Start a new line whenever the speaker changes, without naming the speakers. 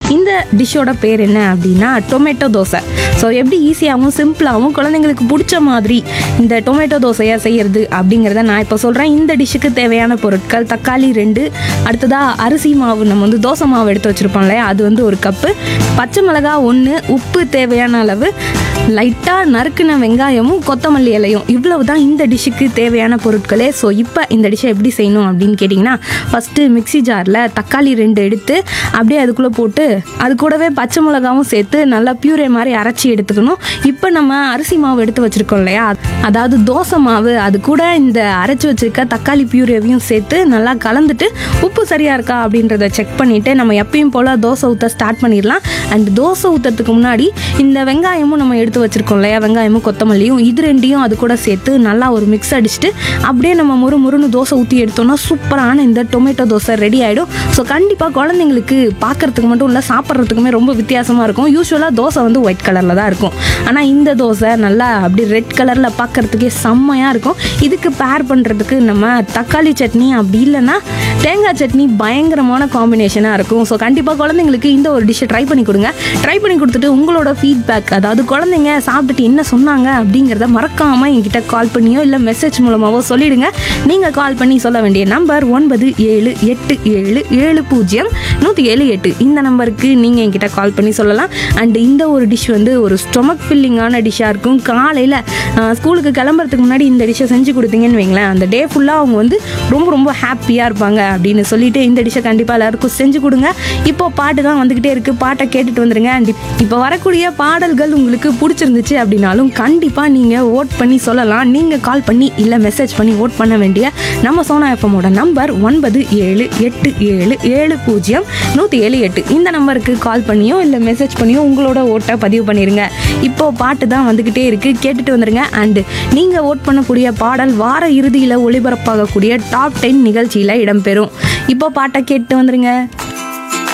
இந்த டிஷ்ஷோட பேர் என்ன அப்படின்னா டொமேட்டோ தோசை ஸோ எப்படி ஈஸியாகவும் சிம்பிளாகவும் குழந்தைங்களுக்கு பிடிச்ச மாதிரி இந்த டொமேட்டோ தோசையை செய்யறது அப்படிங்கிறத நான் இப்போ சொல்கிறேன் இந்த டிஷ்ஷுக்கு தேவையான பொருட்கள் தக்காளி ரெண்டு அடுத்ததாக அரிசி மாவு நம்ம வந்து தோசை மாவு எடுத்து வச்சுருப்போம் இல்லையா அது வந்து ஒரு கப்பு பச்சை மிளகா ஒன்று உப்பு தேவையான அளவு லைட்டாக நறுக்குன வெங்காயமும் கொத்தமல்லி இலையும் இவ்வளவு தான் இந்த டிஷ்ஷுக்கு தேவையான பொருட்களே ஸோ இப்போ இந்த டிஷ்ஷை எப்படி செய்யணும் அப்படின்னு கேட்டிங்கன்னா ஃபஸ்ட்டு மிக்ஸி ஜாரில் தக்காளி ரெண்டு எடுத்து அப்படியே அதுக்குள்ளே போட்டு அது கூடவே பச்சை மிளகாவும் சேர்த்து நல்லா பியூரே மாதிரி அரைச்சி எடுத்துக்கணும் இப்போ நம்ம அரிசி மாவு எடுத்து வச்சுருக்கோம் இல்லையா அதாவது தோசை மாவு அது கூட இந்த அரைச்சி வச்சிருக்க தக்காளி பியூரேவையும் சேர்த்து நல்லா கலந்துட்டு உப்பு சரியாக இருக்கா அப்படின்றத செக் பண்ணிவிட்டு நம்ம எப்பயும் போல் தோசை ஊற்ற ஸ்டார்ட் பண்ணிடலாம் அண்ட் தோசை ஊற்றுறதுக்கு முன்னாடி இந்த வெங்காயமும் நம்ம எடுத்து வச்சிருக்கோம் இல்லையா வெங்காயமும் கொத்தமல்லியும் இது ரெண்டையும் அது கூட சேர்த்து நல்லா ஒரு மிக்ஸ் அடிச்சுட்டு அப்படியே நம்ம முறு முறுன்னு தோசை ஊற்றி எடுத்தோம்னா சூப்பரான இந்த டொமேட்டோ தோசை ரெடி ஆகிடும் ஸோ கண்டிப்பாக குழந்தைங்களுக்கு பார்க்கறதுக்கு மட்டும் இல்லை சாப்பிட்றதுக்குமே ரொம்ப வித்தியாசமாக இருக்கும் யூஸ்வலாக தோசை வந்து ஒயிட் கலரில் தான் இருக்கும் ஆனால் இந்த தோசை நல்லா அப்படி ரெட் கலரில் பார்க்கறதுக்கே செம்மையாக இருக்கும் இதுக்கு பேர் பண்ணுறதுக்கு நம்ம தக்காளி சட்னி அப்படி இல்லைன்னா தேங்காய் சட்னி பயங்கரமான காம்பினேஷனாக இருக்கும் ஸோ கண்டிப்பாக குழந்தைங்களுக்கு இந்த ஒரு டிஷ்ஷை ட்ரை பண்ணி கொடுங்க ட்ரை பண்ணி கொடுத்துட்டு உங்களோட ஃபீட்பேக் அதாவது குழந்தைங்க சாப்பிட்டுட்டு என்ன சொன்னாங்க அப்படிங்கிறத மறக்காமல் என்கிட்ட கால் பண்ணியோ இல்லை மெசேஜ் மூலமாகவோ சொல்லிடுங்க நீங்கள் கால் பண்ணி சொல்ல வேண்டிய நம்பர் ஒன்பது ஏழு எட்டு ஏழு ஏழு பூஜ்ஜியம் நூற்றி ஏழு எட்டு இந்த நம்பருக்கு நீங்கள் என்கிட்ட கால் பண்ணி சொல்லலாம் அண்ட் இந்த ஒரு டிஷ் வந்து ஒரு ஸ்டொமக் ஃபில்லிங்கான டிஷ்ஷாக இருக்கும் காலையில் ஸ்கூலுக்கு கிளம்புறதுக்கு முன்னாடி இந்த டிஷ்ஷை செஞ்சு கொடுத்தீங்கன்னு வைங்களேன் அந்த டே ஃபுல்லாக அவங்க வந்து ரொம்ப ரொம்ப ஹாப்பியாக இருப்பாங்க அப்படின்னு சொல்லிட்டு இந்த டிஷ்ஷை கண்டிப்பாக எல்லாருக்கும் செஞ்சு கொடுங்க இப்போ பாட்டு தான் வந்துக்கிட்டே இருக்குது பாட்டை கேட்டுட்டு வந்துருங்க அண்ட் இப்போ வரக்கூடிய பாடல்கள் உங்களுக்கு பிடிச்சிருந்துச்சு அப்படின்னாலும் கண்டிப்பாக நீங்கள் ஓட் பண்ணி சொல்லலாம் நீங்கள் கால் பண்ணி இல்லை மெசேஜ் பண்ணி ஓட் பண்ண வேண்டிய நம்ம சோனா எஃப்எம்மோட நம்பர் ஒன்பது ஏழு எட்டு ஏழு ஏழு பூஜ்ஜியம் நூற்றி ஏழு எட்டு இந்த நம்பருக்கு கால் பண்ணியோ இல்லை மெசேஜ் பண்ணியோ உங்களோட ஓட்டை பதிவு பண்ணிடுங்க இப்போ பாட்டு தான் வந்துக்கிட்டே இருக்குது கேட்டுட்டு வந்துருங்க அண்டு நீங்கள் ஓட் பண்ணக்கூடிய பாடல் வார இறுதியில் ஒளிபரப்பாகக்கூடிய டாப் டென் நிகழ்ச்சியில் இடம்பெறும் இப்போ பாட்டை கேட்டு வந்துருங்க